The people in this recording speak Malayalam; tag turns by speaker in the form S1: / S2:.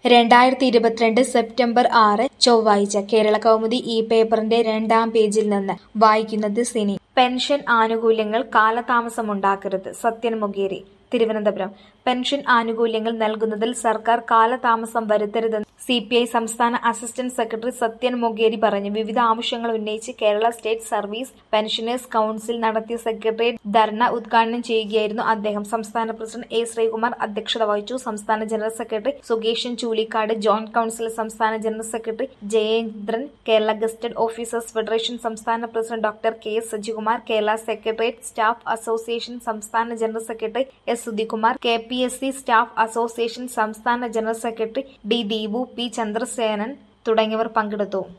S1: രണ്ടായിരത്തി ഇരുപത്തിരണ്ട് സെപ്റ്റംബർ ആറ് ചൊവ്വാഴ്ച കേരള കൗമുദി ഈ പേപ്പറിന്റെ രണ്ടാം പേജിൽ നിന്ന് വായിക്കുന്നത് സിനി പെൻഷൻ ആനുകൂല്യങ്ങൾ കാലതാമസമുണ്ടാക്കരുത് സത്യൻ മൊകേരി തിരുവനന്തപുരം പെൻഷൻ ആനുകൂല്യങ്ങൾ നൽകുന്നതിൽ സർക്കാർ കാലതാമസം വരുത്തരുതെന്ന് സി പി ഐ സംസ്ഥാന അസിസ്റ്റന്റ് സെക്രട്ടറി സത്യൻ മൊകേരി പറഞ്ഞു വിവിധ ആവശ്യങ്ങൾ ഉന്നയിച്ച് Kerala state service pensioners council നടത്തിയ സെക്രട്ടേറിയറ്റ് ധർണ ഉദ്ഘാടനം ചെയ്യുകയായിരുന്നു അദ്ദേഹം സംസ്ഥാന പ്രസിഡന്റ് എ ശ്രീകുമാർ അധ്യക്ഷത വഹിച്ചു സംസ്ഥാന general secretary Sukeshan Choolikkad joint council സംസ്ഥാന general secretary Jayendran Kerala gazetted officers federation സംസ്ഥാന president doctor K S Sajikumar Kerala secretariat staff association സംസ്ഥാന general secretary S Sudhikumar K P S C staff association സംസ്ഥാന general secretary D Deepu P Chandrasenan തുടങ്ങിയവർ പങ്കെടുത്തു